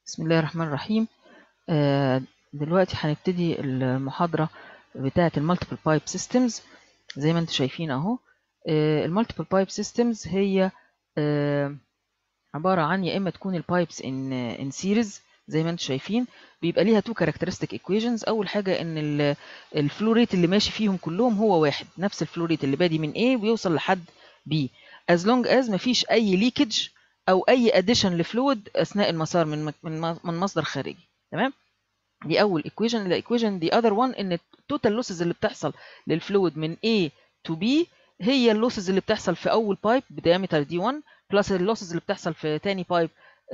بسم الله الرحمن الرحيم آه، دلوقتي هنبتدي المحاضرة بتاعة المالتيبل بايب سيستمز زي ما انتم شايفين اهو المالتيبل بايب سيستمز هي آه، عبارة عن يا اما تكون البايبس ان ان سيريز زي ما انتم شايفين بيبقى ليها تو كاركترستيك ايكويشنز اول حاجة ان الفلو ريت اللي ماشي فيهم كلهم هو واحد نفس الفلو ريت اللي بادي من A ويوصل لحد B as long as مفيش اي ليكج او اي اديشن لفلويد اثناء المسار من من من مصدر خارجي تمام دي اول ايكويشن الايكويشن دي اذر وان ان التوتال لوسز اللي بتحصل للفلويد من A to B هي اللوسز اللي بتحصل في اول بايب بديامتر دي 1 بلس اللوسز اللي بتحصل في تاني بايب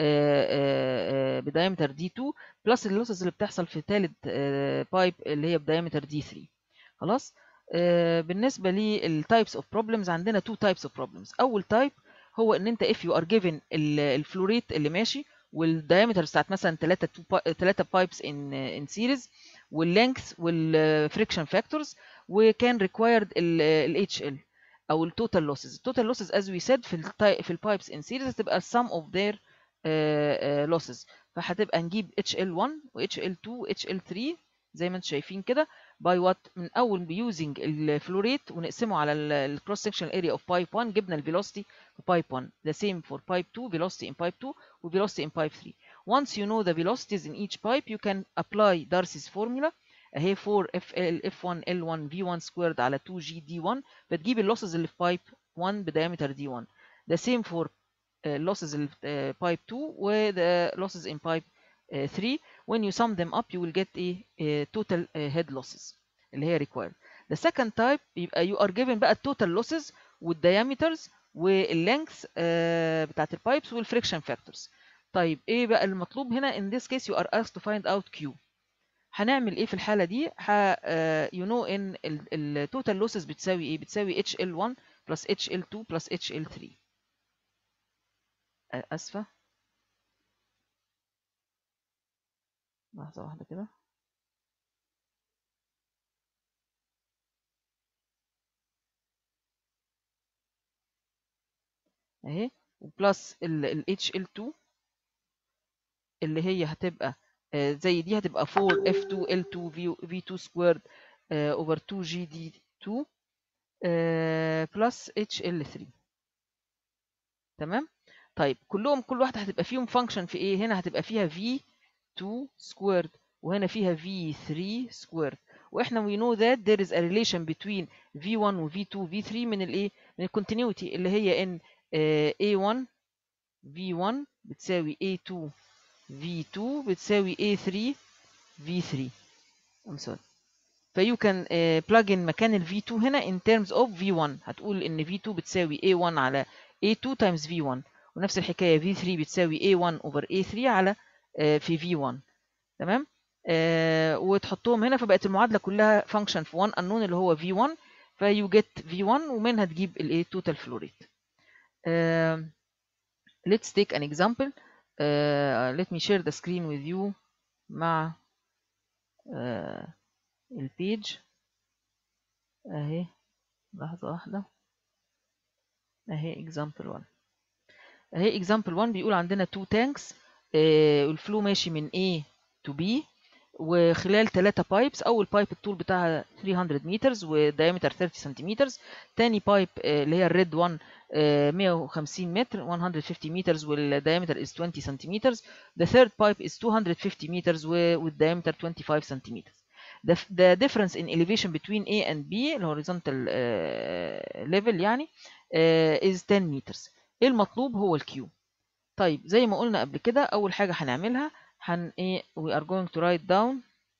بديامتر دي 2 بلس اللوسز اللي بتحصل في ثالث بايب اللي هي بديامتر دي 3 خلاص بالنسبه للتايبس اوف بروبلمز عندنا تو تايبس اوف بروبلمز اول تايب هو ان انت if you are given الفلوريت اللي ماشي والدايمتر بتاعت مثلا 3 3 بايبس ان ان سيريز واللينث والفريكشن فاكتورز وكان ريكوايرد ال HL او التوتال لوسز التوتال لوسز از وي سيد في ال في البايبس ان سيريز هتبقى sum of their لوسز فهتبقى نجيب HL1 و HL2 و HL3 زي ما انتم شايفين كده باي وات من اول بيوزنج الفلوريت ونقسمه على الكروس سكشن اريا اوف بايب 1 جبنا الفيلوسيتي في بايب 1 the same for pipe 2 velocity in pipe 2 و velocity in pipe 3 once you know the velocities in each pipe you can apply Darcy's formula اهي 4 FL F1 L1 V1 squared على 2G D1 بتجيب اللوسز اللي في بايب 1 بدايمتر D1 the same for losses اللي في بايب 2 و the losses in pipe 3 when you sum them up you will get a, a total uh, head losses اللي هي required. The second type يبقى you are given بقى التوتال losses والdiameters والlengths uh, بتاعت البايبس والفريكشن فاكتورز. طيب ايه بقى المطلوب هنا in this case you are asked to find out Q. هنعمل ايه في الحالة دي؟ ه, uh, you know ان التوتال losses بتساوي ايه؟ بتساوي HL1 plus HL2 plus HL3. اسفة. لحظة واحدة كده اهي وبلس ال HL2 اللي هي هتبقى آه زي دي هتبقى 4 F2 L2 V V2 سكويرد اوفر 2 G D2 بلس HL3 تمام طيب كلهم كل واحدة هتبقى فيهم فانكشن في ايه هنا هتبقى فيها V 2 squared وهنا فيها V3 squared واحنا we know that there is a relation between V1 و V2 V3 من الايه من الكونتينيوتي اللي هي ان uh, A1 V1 بتساوي A2 V2 بتساوي A3 V3 I'm sorry فيو كان uh, plug in مكان ال V2 هنا in terms of V1 هتقول ان V2 بتساوي A1 على A2 times V1 ونفس الحكايه V3 بتساوي A1 over A3 على في V1 تمام آه وتحطهم هنا فبقت المعادله كلها فانكشن في 1 unknown اللي هو V1 فيو جيت V1 ومنها تجيب الايه توتال فلو ريت uh, let's take an example uh, let me share the screen with you مع uh, البيج اهي لحظه واحده اهي example 1 اهي example 1 بيقول عندنا two tanks الفلو ماشي من A to B وخلال ثلاثة بايبس أول بايب الطول بتاعها 300 متر ودايمتر 30 سنتيمتر تاني بايب اللي هي الريد 1 150 متر 150 متر والدايمتر is 20 سنتيمتر the third pipe is 250 متر والدايمتر 25 سنتيمتر the, the difference in elevation between A and B الهوريزونتال uh, level يعني uh, is 10 meters ايه المطلوب هو الكيو طيب زي ما قلنا قبل كده اول حاجه هنعملها هن ايه we are going to write down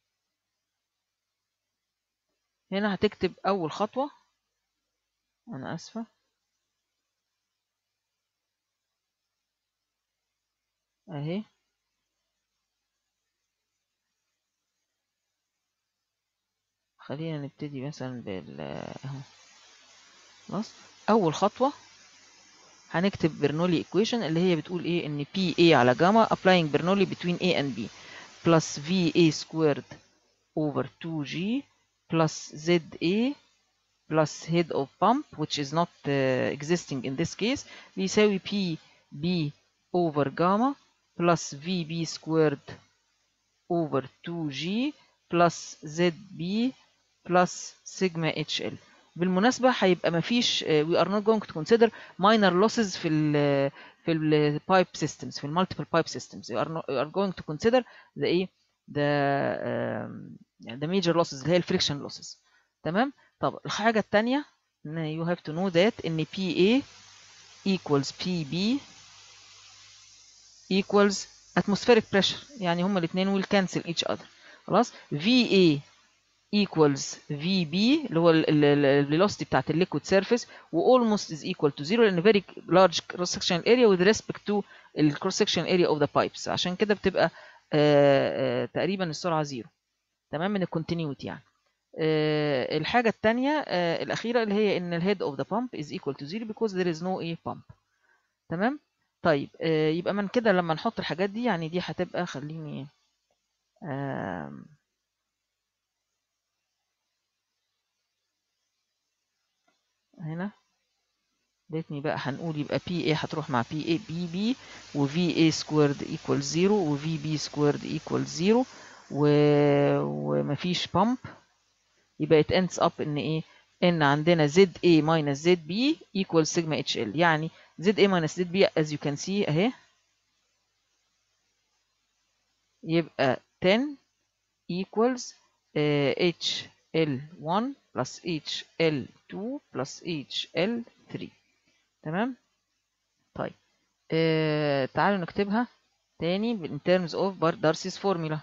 هنا هتكتب اول خطوه انا اسفه اهي خلينا نبتدي مثلا بال اهو خلاص اول خطوه هنكتب برنولي ايكويشن اللي هي بتقول ايه ان بي اي على جاما applying برنولي between A and B plus VA squared over 2G plus ZA plus head of pump which is not uh, existing in this case بيساوي P B over gamma plus VB squared over 2G plus ZB plus sigma HL بالمناسبة هيبقى مفيش we are not going to consider minor losses في ال في ال pipe systems في ال multiple pipe systems we are, not, we are going to consider the ايه the um, the major losses اللي هي الفريكشن losses تمام طب الحاجة التانية ان you have to know that ان PA equals PB equals atmospheric pressure يعني هما الاثنين will cancel each other خلاص VA equals VB اللي هو الفيلوسيتي بتاعت الليكويد سيرفيس و almost is equal to zero لان very large cross sectional area with respect to ال cross sectional area of the pipes عشان كده بتبقى آآ آآ تقريبا السرعه زيرو تمام من الكونتينيوتي يعني الحاجه الثانيه الاخيره اللي هي ان الهيد اوف ذا بامب is equal to zero because there is no a pump تمام طيب يبقى من كده لما نحط الحاجات دي يعني دي هتبقى خليني هنا ليتني بقى هنقول يبقى بي اي هتروح مع بي اي بي بي وفي اي سكويرد ايكوال زيرو وفي بي سكويرد ايكوال زيرو و... ومفيش بامب يبقى it ends up ان ايه ان عندنا زد اي minus زد بي equals سيجما اتش ال يعني زد اي minus زد بي as you can see اهي يبقى 10 equals uh, HL1 plus HL2 plus HL3 تمام طيب آه تعالوا نكتبها تاني in terms of Darcy's formula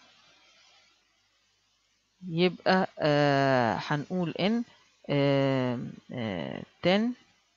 يبقى آه هنقول ان آه آه 10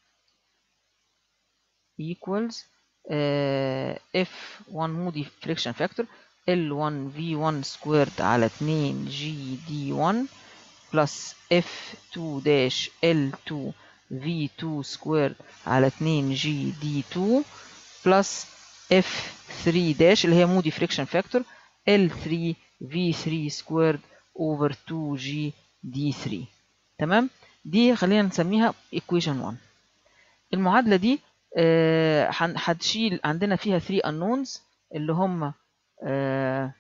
equals آه F1 Moody friction factor L1 V1 squared على 2 GD1 plus F2 dash L2 V2 squared على 2 GD2 plus F3 dash اللي هي مودي friction factor L3 V3 squared over 2GD3 تمام دي خلينا نسميها equation 1 المعادلة دي هتشيل آه عندنا فيها 3 unknowns اللي هم آه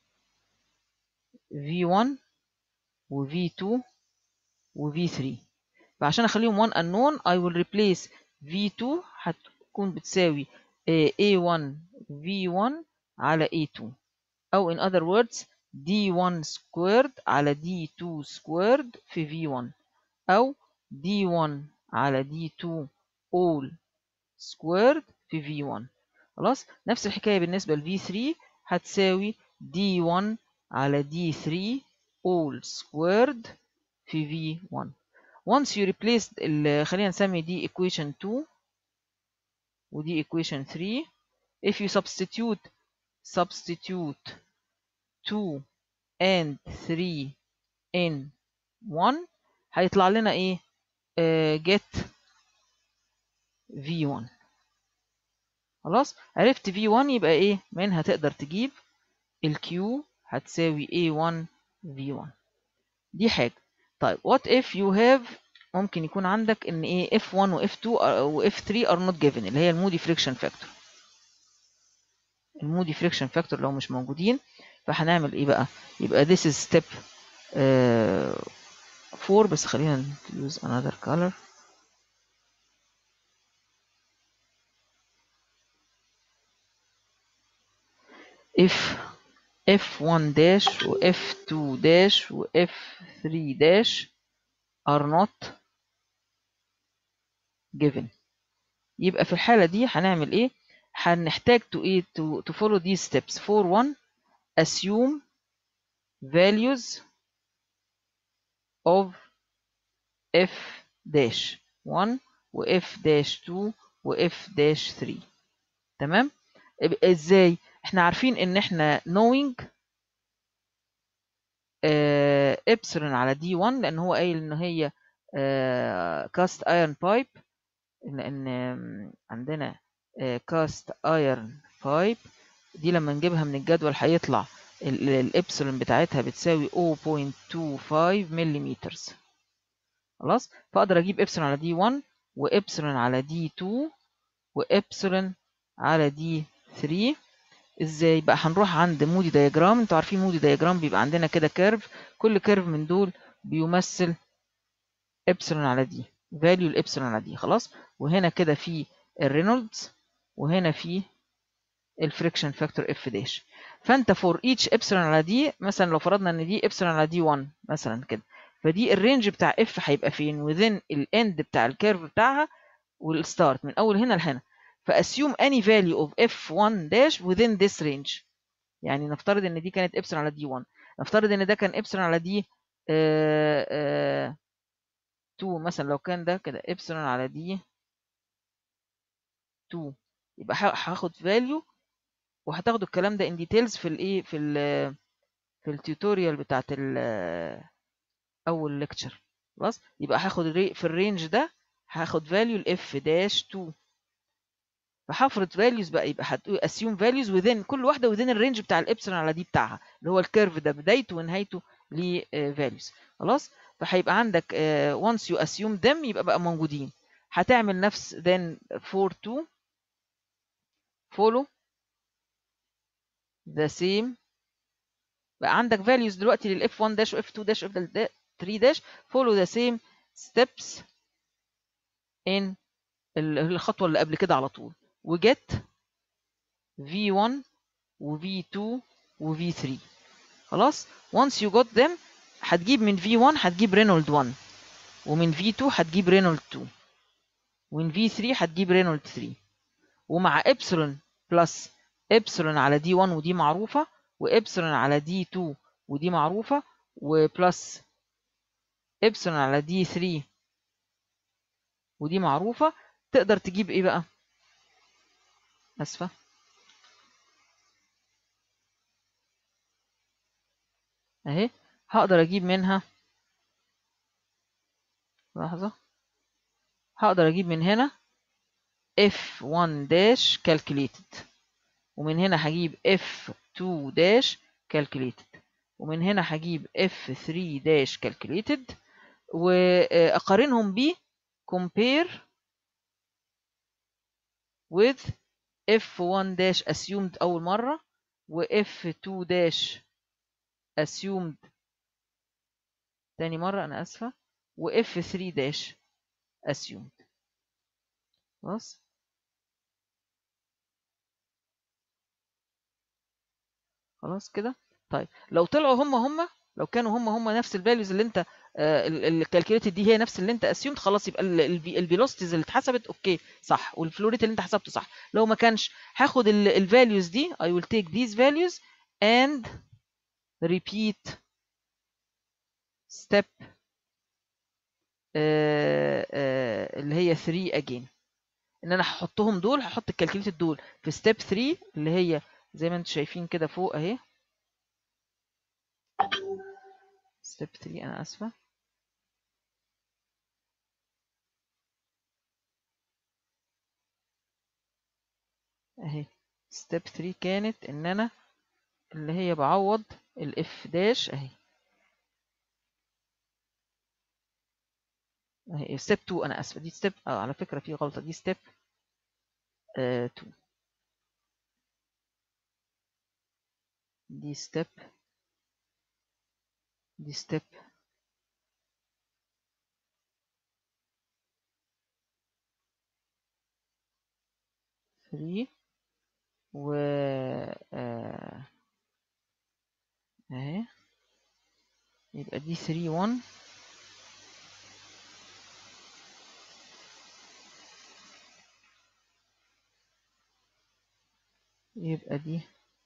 V1 و V2 و V3 فعشان اخليهم 1 unknown I will replace V2 هتكون بتساوي A1 V1 على A2 أو in other words D1 squared على D2 squared في V1 أو D1 على D2 all squared في V1 خلاص نفس الحكاية بالنسبة ل V3 هتساوي D1 على D3 all squared في V1 once you replace خلينا نسمي دي equation 2 ودي equation 3 if you substitute substitute 2 and 3 in 1 هيطلع لنا ايه uh, get v1 خلاص عرفت v1 يبقى ايه منها تقدر تجيب الq هتساوي a1 v1 دي حاجة طيب what if you have ممكن يكون عندك ان ايه f1 و f2 و f3 are not given اللي هي المودي فريكشن فاكتور المودي فريكشن فاكتور لو مش موجودين فهنعمل ايه بقى يبقى this is step uh, 4 بس خلينا use another color if f1 dash و f2 dash و f3 dash are not given يبقى في الحالة دي هنعمل ايه هنحتاج to ايه to, to follow these steps for one assume values of f dash 1 و f dash 2 و f dash 3 تمام ازاي احنا عارفين ان احنا knowing ابسلون على دي 1 لان هو قايل ان هي كاست ايرون بايب ان عندنا كاست ايرون بايب دي لما نجيبها من الجدول هيطلع الابسلون بتاعتها بتساوي 0.25 ملم خلاص فاقدر اجيب ابسلون على دي 1 وابسلون على دي 2 وابسلون على دي 3 ازاي بقى هنروح عند مودي دايجرام انتوا عارفين مودي دايجرام بيبقى عندنا كده كيرف كل كيرف من دول بيمثل ابسلون على دي فاليو الابسلون على دي خلاص وهنا كده في الرينولدز وهنا في الفريكشن فاكتور اف داش فانت فور ايتش ابسلون على دي مثلا لو فرضنا ان دي ابسلون على دي 1 مثلا كده فدي الرينج بتاع اف هيبقى فين within الاند بتاع الكيرف بتاعها والستارت من اول هنا لهنا فاسيوم any value of f1 dash within this range يعني نفترض ان دي كانت ابسلون على دي 1 نفترض ان ده كان ابسلون على دي آه آه 2 مثلا لو كان ده كده ابسلون على دي 2 يبقى هاخد فاليو وهتاخدوا الكلام ده ان ديتيلز في الايه في ال في التيوتوريال بتاعت اول ليكتشر خلاص يبقى هاخد في الرينج ده هاخد فاليو الاف داش 2 فهفرض فاليوز بقى يبقى اسيوم فاليوز within كل واحده within الرينج بتاع الابسلون على دي بتاعها اللي هو الكيرف ده بدايته ونهايته ليه فاليوز خلاص فهيبقى عندك uh, once you assume them يبقى بقى موجودين هتعمل نفس then for 2 follow the same بقى عندك values دلوقتي لل f1 dash و f2 dash و f3 dash follow the same steps in الخطوة اللي قبل كده على طول وجت v1 و v2 و v3 خلاص once you got them هتجيب من v1 هتجيب رينولد 1 ومن v2 هتجيب رينولد 2 ومن v3 هتجيب رينولد 3 ومع ابسلون بلس ابسلون على دي 1 ودي معروفة وابسلون على دي 2 ودي معروفة وبلس ابسلون على دي 3 ودي معروفة تقدر تجيب ايه بقى اسفة اهي هقدر اجيب منها لحظة هقدر اجيب من هنا f1 dash calculated ومن هنا هجيب f2 dash calculated ومن هنا هجيب f3 dash calculated واقارنهم ب compare with f1 dash assumed اول مره و f2 dash assumed تاني مره انا اسفه و f3 dash assumed خلاص خلاص كده طيب لو طلعوا هم هم لو كانوا هم هم نفس الفاليوز اللي انت الكالكوليتد دي هي نفس اللي انت اسيومد خلاص يبقى الفيلوسيتيز اللي اتحسبت اوكي صح والفلوريت اللي انت حسبته صح لو ما كانش هاخد الفاليوز دي I will take these values and repeat step uh, uh, اللي هي 3 again ان انا هحطهم دول هحط الكالكوليتد دول في ستيب 3 اللي هي زي ما انتم شايفين كده فوق اهي ستيب 3 انا اسفه اهي ستيب 3 كانت ان انا اللي هي بعوض الاف داش اهي اهي ستيب 2 انا اسفه دي ستيب اه على فكره في غلطه دي ستيب 2 دي ستيب دي ستيب ثري و آه اهي يبقى دي ثري ون يبقى دي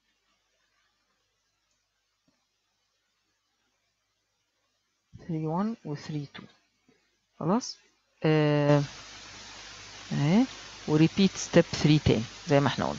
ثري ون و ثري تو خلاص آه اهي وريبيت ستيب 3 تاني زي ما احنا قلنا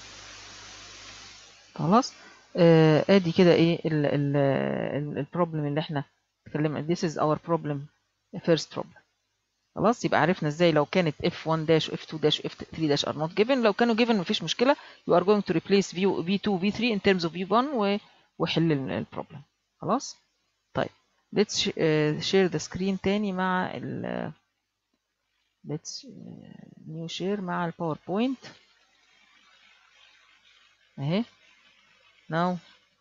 خلاص آه ادي كده ايه البروبلم اللي احنا اتكلمنا this is our problem first problem خلاص يبقى عرفنا ازاي لو كانت f1 dash f2 dash f3 dash are not given لو كانوا given مفيش مشكله you are going to replace v v2 v3 in terms of v1 وحل البروبلم خلاص طيب let's share the screen تاني مع ال let's new share مع الباوربوينت اهي now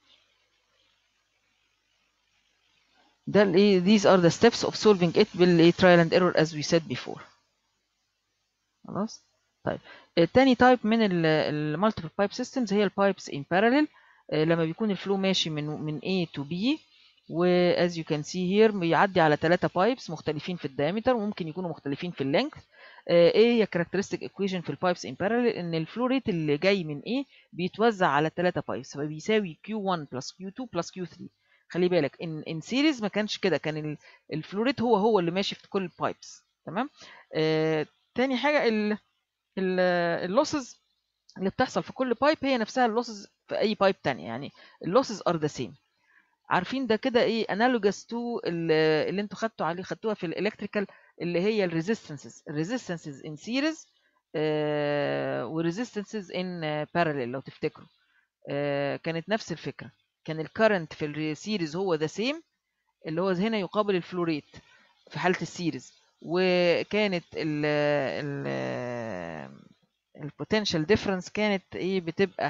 ده الايه these are the steps of solving it بالايه trial and error as we said before خلاص طيب التاني تايب من ال multiple pipe systems هي ال pipes in parallel آه، لما بيكون الفلو ماشي من من A to B و as you can see here بيعدي على ثلاثة pipes مختلفين في الدايمتر وممكن يكونوا مختلفين في اللينث ايه هي characteristic equation في البايبس in parallel ان الفلو ريت اللي جاي من A بيتوزع على ثلاثة pipes فبيساوي Q1 plus Q2 plus Q3 خلي بالك ان ان سيريز ما كانش كده كان الفلو ريت هو هو اللي ماشي في كل البايبس تمام آه تاني حاجه ال اللوسز اللي بتحصل في كل بايب هي نفسها اللوسز في اي بايب تانية يعني اللوسز ار ذا سيم عارفين ده كده ايه انالوجس تو اللي انتوا خدتوا عليه خدتوها في الالكتريكال اللي هي الريزيستنسز الريزيستنسز ان سيريز وريزيستنسز ان بارallel لو تفتكروا آه كانت نفس الفكره كان الكرنت في السيريز هو ذا سيم اللي هو هنا يقابل الفلوريت في حاله السيريز وكانت ال ال البوتنشال ديفرنس كانت ايه بتبقى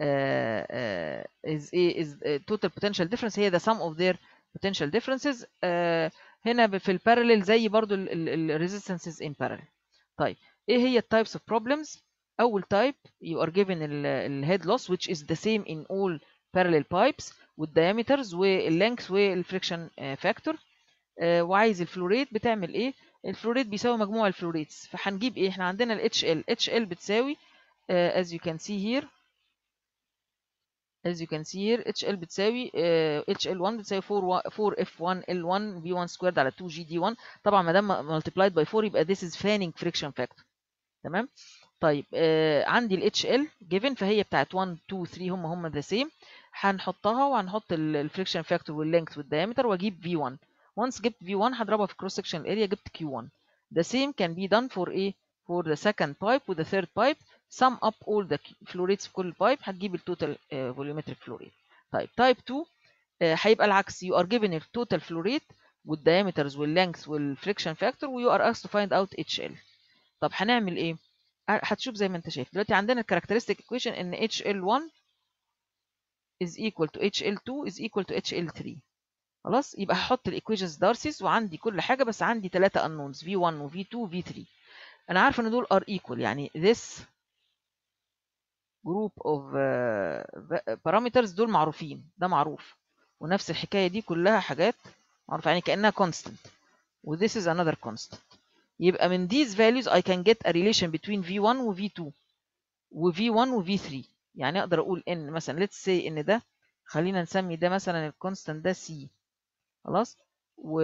از ايه از توتال بوتنشال ديفرنس هي the sum of their potential differences uh, هنا في البارallel زي برضو الريزيستنسز in parallel طيب ايه هي التايبس اوف problems اول تايب you are given الهيد loss which is the same in all parallel pipes والdiameters والlength والفريكشن فاكتور وعايز الفلوريت بتعمل ايه الفلوريت بيساوي مجموع الفلوريتس فهنجيب ايه احنا عندنا ال HL HL بتساوي uh, as you can see here as you can see here HL بتساوي uh, HL1 بتساوي 4 4F1 L1 V1 سكويرد على 2 GD1 طبعا ما دام multiplied by 4 يبقى this is fanning friction factor تمام طيب uh, عندي ال HL given فهي بتاعت 1 2 3 هم هم the same هنحطها وهنحط الفريكشن فاكتور واللينث والدايمتر واجيب V1 once جبت V1 هضربها في cross section area جبت Q1 the same can be done for A for the second pipe with the third pipe sum up all the flow rates في كل pipe هتجيب التوتال uh, volumetric flow rate طيب type 2 uh, هيبقى العكس you are given the total flow rate والdiameters والlength والfriction factor و you are asked to find out HL طب هنعمل ايه هتشوف زي ما انت شايف دلوقتي عندنا characteristic equation ان HL1 is equal to HL2 is equal to HL3 خلاص يبقى هحط الايكويشنز دارسيس وعندي كل حاجه بس عندي ثلاثه unknowns v1 وv2 وv3 انا عارف ان دول are equal يعني this group of uh, parameters دول معروفين ده معروف ونفس الحكايه دي كلها حاجات معروفه يعني كانها constant و this is another constant يبقى من these values I can get a relation between v1 و v2 و v1 و v3 يعني اقدر اقول ان مثلا let's say ان ده خلينا نسمي ده مثلا الكونستانت ده c خلاص و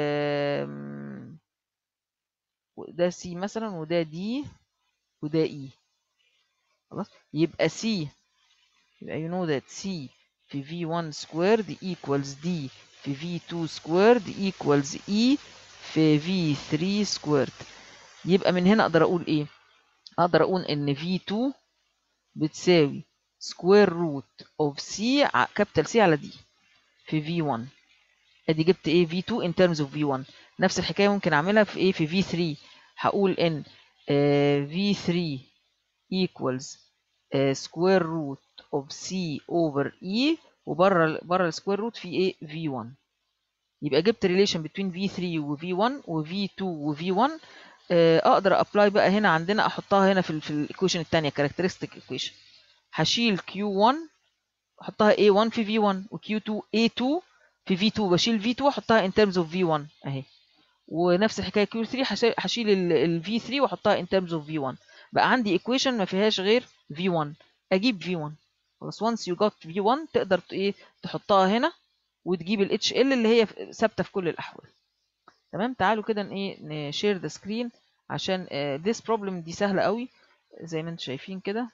وده C مثلا وده D وده E خلاص يبقى C يبقى you know that C في V1 squared equals D في V2 squared equals E في V3 squared يبقى من هنا اقدر اقول ايه اقدر اقول ان V2 بتساوي square root of C كابيتال C على D في V1 ادي جبت ايه v2 in terms of v1 نفس الحكايه ممكن اعملها في ايه في v3 هقول ان uh, v3 equals uh, square root of c over e وبره بره السكوير روت في ايه v1 يبقى جبت relation between v3 و v1 و v2 و v1 uh, اقدر ابلاي بقى هنا عندنا احطها هنا في في الايكويشن الثانيه characteristic equation هشيل q1 احطها a1 في v1 و q2 a2 في V2 بشيل V2 واحطها in terms of V1 اهي ونفس الحكايه Q3 هشيل ال V3 واحطها in terms of V1 بقى عندي equation ما فيهاش غير V1 اجيب V1 خلاص once you got V1 تقدر ايه تحطها هنا وتجيب ال HL اللي هي ثابته في كل الاحوال تمام تعالوا كده ايه نشير ذا سكرين عشان uh, this problem دي سهله قوي زي ما انتم شايفين كده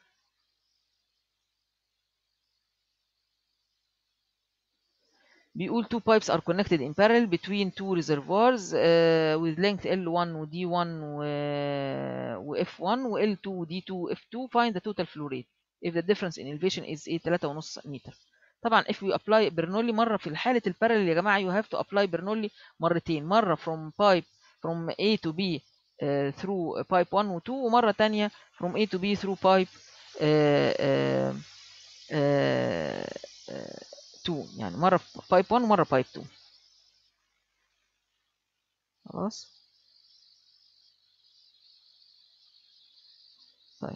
بيقول two pipes are connected in parallel between two reservoirs uh, with length L1 و D1 و, و F1 و L2 و D2 و F2 find the total flow rate if the difference in elevation is ايه 3.5 متر طبعا if we apply برنولي مرة في حالة البارallel يا جماعة you have to apply برنولي مرتين مرة from pipe from A to B uh, through pipe 1 و 2 ومرة تانية from A to B through pipe uh, uh, uh, 2 يعني مره في بايب 1 ومره بايب 2 خلاص طيب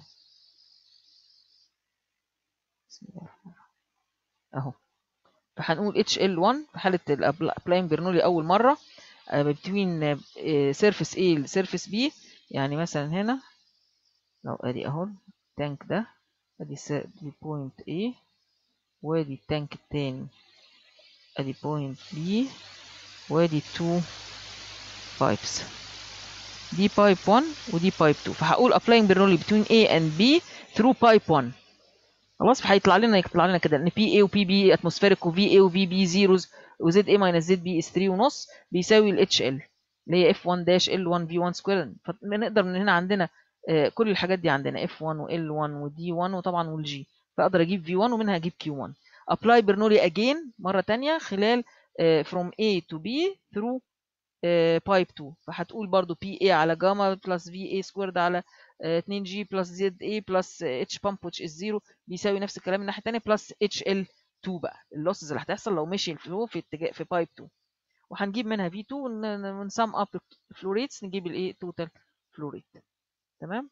بسم الله الرحمن الرحيم اهو فهنقول HL1 في حالة الابلاين برنولي أول مرة between surface A ل surface B يعني مثلا هنا لو ادي اهو التانك ده ادي دي بوينت A وادي التانك التاني ادي بوينت B وادي two pipes دي بايب 1 ودي بايب 2 فهقول applying برنولي between A and B through pipe 1 خلاص فهيطلع لنا يطلع لنا كده ان بي اي وبي بي اتموسفيريك وفي اي وفي بي زيروز وزد اي ماينس زد بي اس 3 ونص بيساوي الاتش ال اللي هي اف 1 داش ال 1 في 1 سكوير فنقدر من هنا عندنا آه كل الحاجات دي عندنا اف 1 وال 1 ودي 1 وطبعا والجي فاقدر اجيب في 1 ومنها اجيب كيو 1 ابلاي برنولي اجين مره ثانيه خلال آه from A to B through بايب 2 فهتقول برضو بي اي على جاما بلس في اي سكويرد على 2 جي بلس زد اي بلس اتش بامب which is 0 بيساوي نفس الكلام الناحيه الثانيه بلس اتش ال 2 بقى اللوسز اللي هتحصل لو مشي الفلو في اتجاه في بايب 2 وهنجيب منها في 2 ونسم اب الفلو ريتس نجيب الايه توتال فلو ريت تمام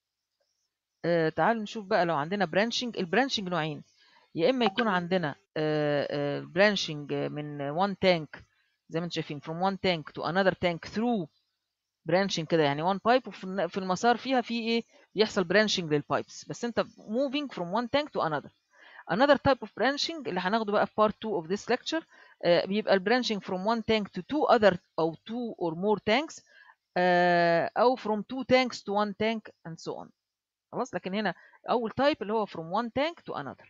آه تعالوا نشوف بقى لو عندنا برانشنج البرانشنج نوعين يا اما يكون عندنا برانشنج من 1 تانك زي ما انتم شايفين from one tank to another tank through branching كده يعني one pipe وفي في المسار فيها في ايه بيحصل branching للبايبس بس انت moving from one tank to another another type of branching اللي هناخده بقى في part 2 of this lecture uh, بيبقى ال branching from one tank to two other او two or more tanks uh, او from two tanks to one tank and so on خلاص لكن هنا اول type اللي هو from one tank to another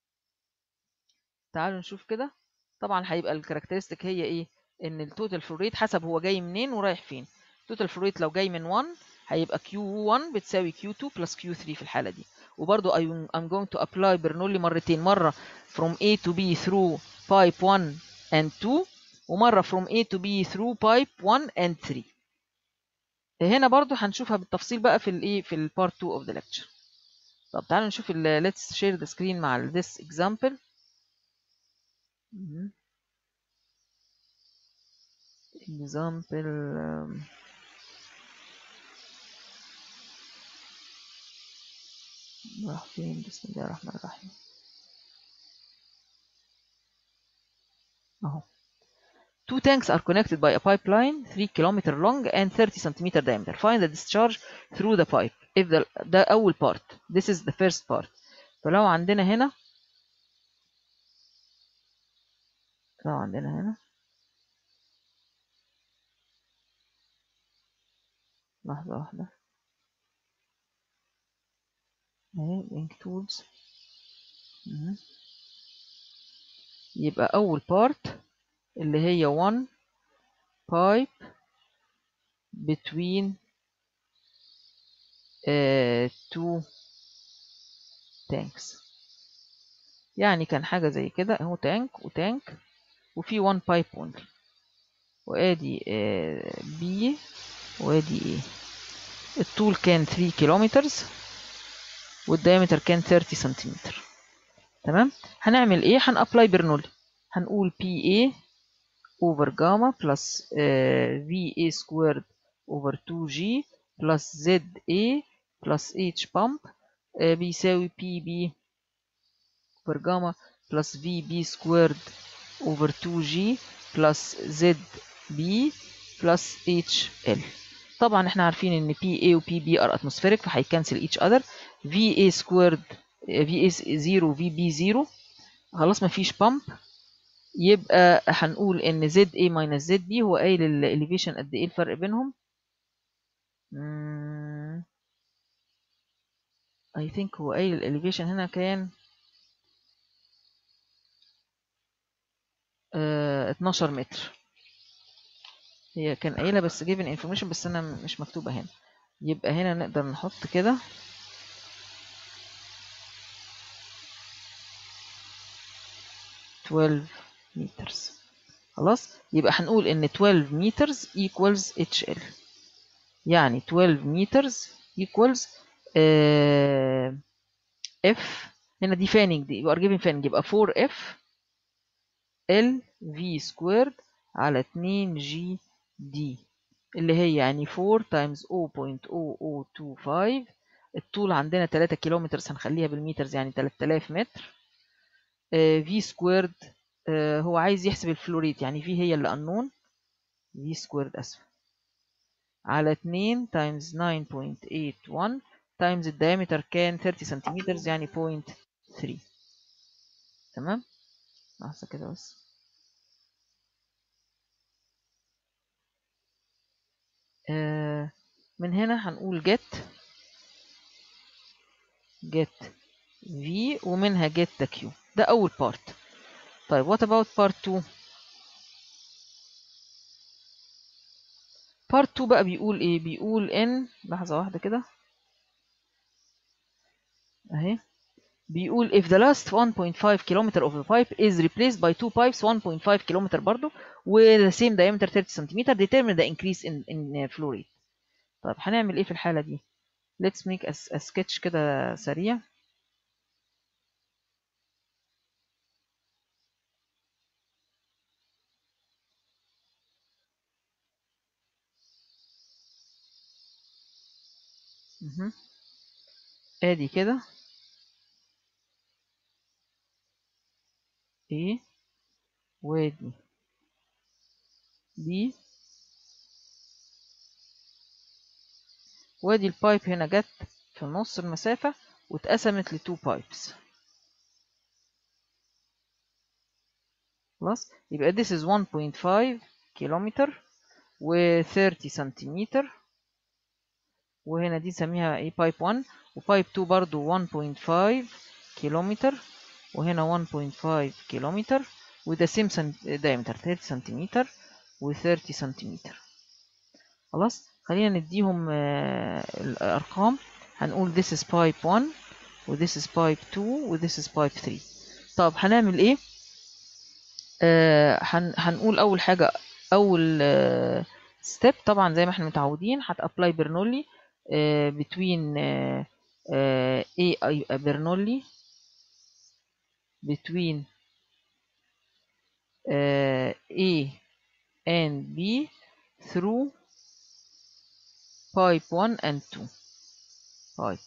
تعالوا نشوف كده طبعا هيبقى الكاركترستيك هي ايه ان التوتال فلو ريت حسب هو جاي منين ورايح فين التوتال فلو ريت لو جاي من 1 هيبقى Q1 بتساوي Q2 plus Q3 في الحالة دي وبرضو I'm going to apply برنولي مرتين مرة from A to B through pipe 1 and 2 ومرة from A to B through pipe 1 and 3 هنا برضو هنشوفها بالتفصيل بقى في الايه في البارت 2 of the lecture طب تعالوا نشوف ال let's share the screen مع ال this example example um, راح فين بسم الله الرحمن الرحيم اهو Two tanks are connected by a pipeline 3 km long and 30 cm diameter. Find the discharge through the pipe. If the ده أول part. This is the first part. فلو عندنا هنا لو عندنا هنا لحظة واحدة اهي link tools يبقى أول part اللي هي one pipe between uh, two tanks يعني كان حاجة زي كده اهو تانك وتانك وفي one pipe only وادي uh, B وادي A الطول كان 3 كيلومترز والدايمتر كان 30 سنتيمتر تمام هنعمل ايه هنابلاي برنولي هنقول PA over gamma plus uh, VA squared over 2G plus ZA plus H pump uh, بيساوي PB over gamma plus VB squared over 2G plus ZB plus HL طبعا احنا عارفين ان PA و PB are atmospheric فهيكنسل each other VA squared VA 0 VB 0 خلاص مفيش pump يبقى هنقول ان زد اي ماينس زد بي هو قايل الاليفيشن قد ايه الفرق بينهم اي ثينك هو قايل الاليفيشن هنا كان uh, 12 متر هي كان قايلة بس given information بس انا مش مكتوبة هنا يبقى هنا نقدر نحط كده twelve meters خلاص يبقى هنقول ان 12 meters equals HL يعني 12 meters equals uh, F هنا دي fanning دي you are given fanning يبقى 4F ال في سكويرد على 2 جي دي اللي هي يعني 4 تايمز 0.0025 الطول عندنا 3 كيلومتر هنخليها بالمترز يعني 3000 متر في سكويرد هو عايز يحسب الفلوريت يعني في هي اللي قانون في سكويرد اسف على 2 تايمز 9.81 تايمز الدايمتر كان 30 سنتيمتر يعني 0.3 تمام لحظة كده بس آه من هنا هنقول get get v ومنها get the q ده أول part طيب what about part 2 part 2 بقى بيقول ايه بيقول ان لحظة واحدة كده اهي بيقول if the last 1.5 kilometer of the pipe is replaced by two pipes 1.5 kilometer برضو with the same diameter 30 centimeter determine the increase in, in flow rate طيب هنعمل ايه في الحالة دي let's make a, a sketch كده سريع مهم. ادي كده ايه وادي بي وادي البايب هنا جت في نص المسافة واتقسمت لتو بايبس خلاص يبقى this is 1.5 كيلومتر و 30 سنتيمتر وهنا دي نسميها ايه بايب 1 وبايب 2 برضو 1.5 كيلومتر وهنا 1.5 كيلومتر وده سيم diameter 30 سنتيمتر و 30 سنتيمتر خلاص خلينا نديهم آه الارقام هنقول this is pipe 1 و this is pipe 2 و this is pipe 3 طب هنعمل ايه آه هن هنقول اول حاجه اول آه ستيب طبعا زي ما احنا متعودين هتابلاي برنولي آه between آه آه A برنولي between uh, A and B through pipe 1 and 2 pipe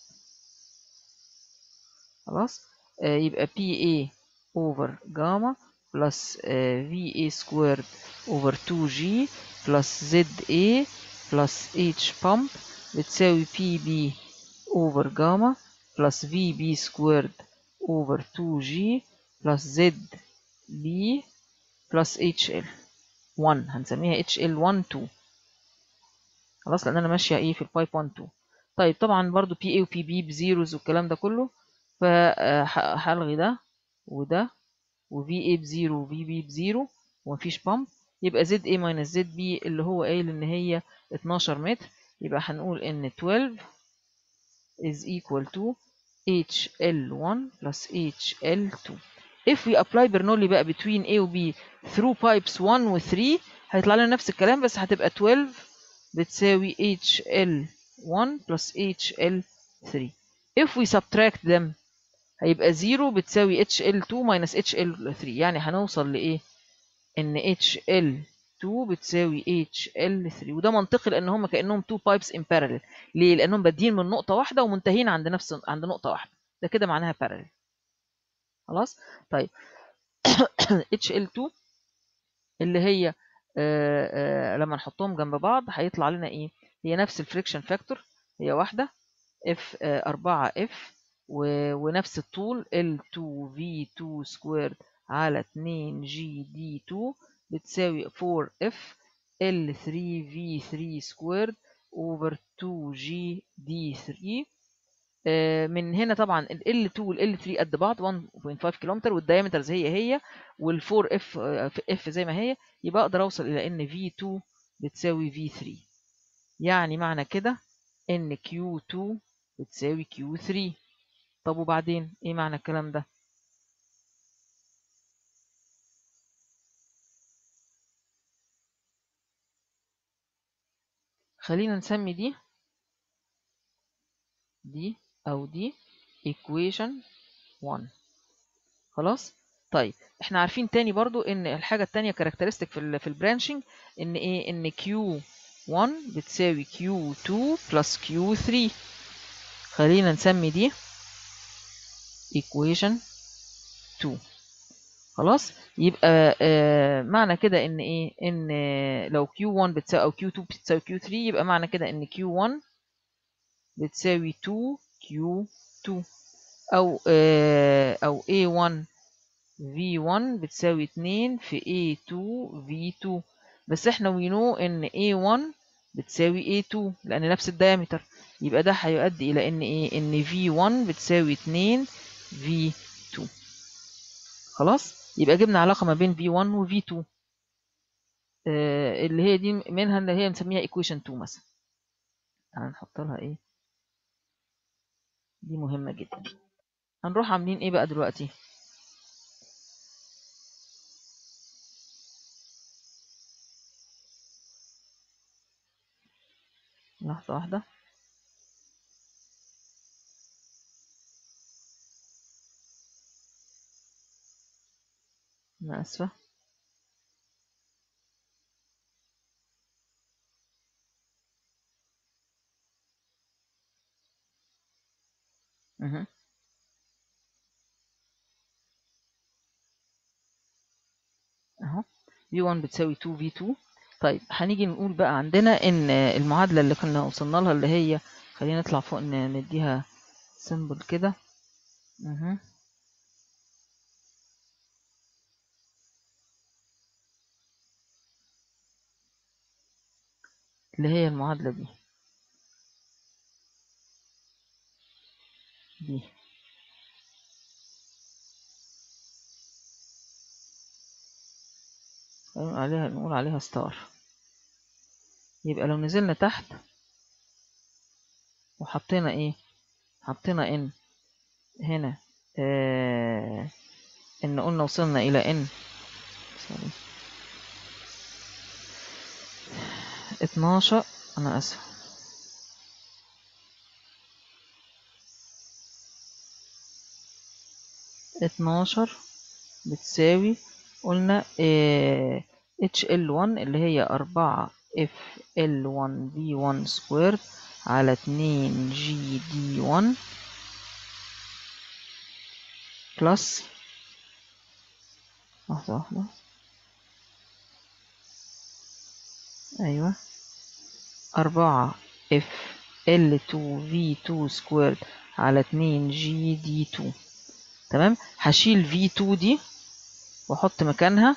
خلاص uh, يبقى PA over gamma plus uh, VA squared over 2G plus ZA plus H pump بتساوي PB over gamma plus VB squared over 2G plus ZB plus HL 1 هنسميها HL 1 2 خلاص لان انا ماشيه ايه في البايب 1 2 طيب طبعا برضو PA و PB بزيروز والكلام ده كله فهلغي ده وده و VA بزيرو و VB بزيرو ومفيش بامب يبقى ZA minus ZB اللي هو قايل ان هي 12 متر يبقى هنقول ان 12 is equal to HL1 plus HL2 if we apply Bernoulli بقى between A و B through pipes 1 و 3 هيطلع لنا نفس الكلام بس هتبقى 12 بتساوي HL1 plus HL3 if we subtract them هيبقى 0 بتساوي HL2 minus HL3 يعني هنوصل لإيه؟ إن HL2 بتساوي HL3 وده منطقي لأن هم كأنهم two pipes in parallel ليه؟ لأنهم بادئين من نقطة واحدة ومنتهين عند نفس عند نقطة واحدة ده كده معناها parallel خلاص؟ طيب HL2 اللي هي آآ آآ لما نحطهم جنب بعض هيطلع لنا إيه؟ هي نفس الفريكشن فاكتور هي واحدة F 4 F ونفس الطول L2V2 سكويرد على 2 GD2 بتساوي 4F L3V3 سكويرد over 2GD3 من هنا طبعا ال L2 وال L3 قد بعض 1.5 كيلومتر والدايمترز هي هي وال 4F F زي ما هي يبقى اقدر اوصل الى ان V2 بتساوي V3 يعني معنى كده ان Q2 بتساوي Q3 طب وبعدين ايه معنى الكلام ده خلينا نسمي دي دي او دي equation 1 خلاص طيب احنا عارفين تاني برضو ان الحاجة التانية كاركترستيك في ال في البرانشنج ان ايه ان Q1 بتساوي Q2 plus Q3 خلينا نسمي دي equation 2 خلاص يبقى آه معنى كده ان ايه ان لو Q1 بتساوي او Q2 بتساوي Q3 يبقى معنى كده ان Q1 بتساوي 2 Q2 او آه او A1 V1 بتساوي 2 في A2 V2 بس احنا we know ان A1 بتساوي A2 لان نفس الدايمتر يبقى ده هيؤدي الى ان ايه ان V1 بتساوي 2 V2 خلاص يبقى جبنا علاقة ما بين V1 و V2 آه اللي هي دي منها اللي هي نسميها equation 2 مثلا هنحط لها ايه دي مهمة جدا هنروح عاملين ايه بقى دلوقتي لحظة واحدة أنا آسفة اهو V1 بتساوي 2 V2 طيب هنيجي نقول بقى عندنا ان المعادلة اللي كنا وصلنا لها اللي هي خلينا نطلع فوق نديها سيمبل كده اهو اللي هي المعادلة دي دي نقول عليها نقول عليها ستار يبقى لو نزلنا تحت وحطينا ايه حطينا ان هنا آه ان قلنا وصلنا الى ان سوري 12 انا اسف اتناشر بتساوي قلنا اه HL1 اللي هي أربعة FL1 V1 سكوير على اتنين GD1 بلس واحدة واحدة أيوة أربعة FL2 V2 سكوير على اتنين GD2 تمام هشيل V2 دي واحط مكانها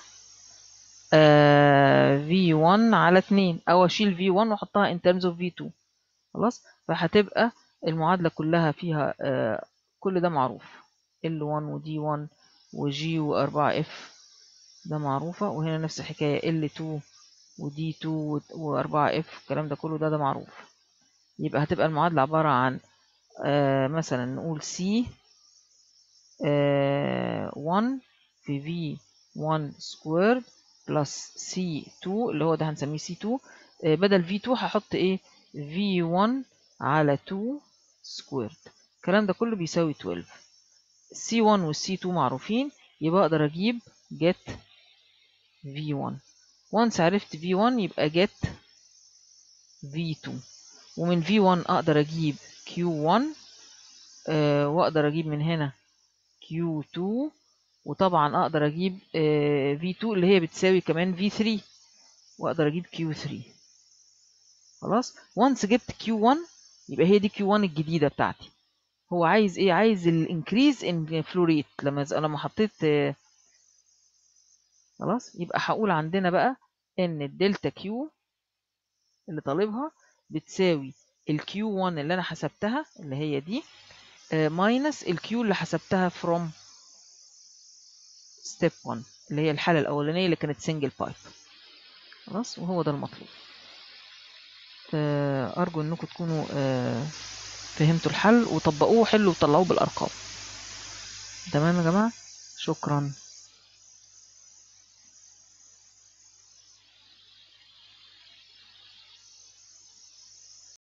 آه V1 على 2 او اشيل V1 واحطها in terms of V2 خلاص فهتبقى المعادلة كلها فيها آه كل ده معروف L1 و D1 و G و 4F ده معروفة وهنا نفس الحكاية L2 و D2 و 4F الكلام ده كله ده ده معروف يبقى هتبقى المعادلة عبارة عن آه مثلا نقول C آه 1 في V1 سكويرد بلس C2 اللي هو ده هنسميه C2 آه بدل V2 هحط ايه V1 على 2 سكويرد الكلام ده كله بيساوي 12 C1 وال C2 معروفين يبقى اقدر اجيب get V1 once عرفت V1 يبقى get V2 ومن V1 اقدر اجيب Q1 آه واقدر اجيب من هنا Q2 وطبعا اقدر اجيب آه V2 اللي هي بتساوي كمان V3 واقدر اجيب Q3 خلاص once جبت Q1 يبقى هي دي Q1 الجديدة بتاعتي هو عايز ايه عايز الانكريز ان فلو ريت لما لما حطيت آه خلاص يبقى هقول عندنا بقى ان الدلتا كيو اللي طالبها بتساوي الكيو 1 اللي انا حسبتها اللي هي دي ماينس الكيو اللي حسبتها from ستيب 1 اللي هي الحالة الأولانية اللي كانت سنجل بايب خلاص وهو ده المطلوب أرجو إنكم تكونوا فهمتوا الحل وطبقوه وحلوا وطلعوه بالأرقام تمام يا جماعة شكرا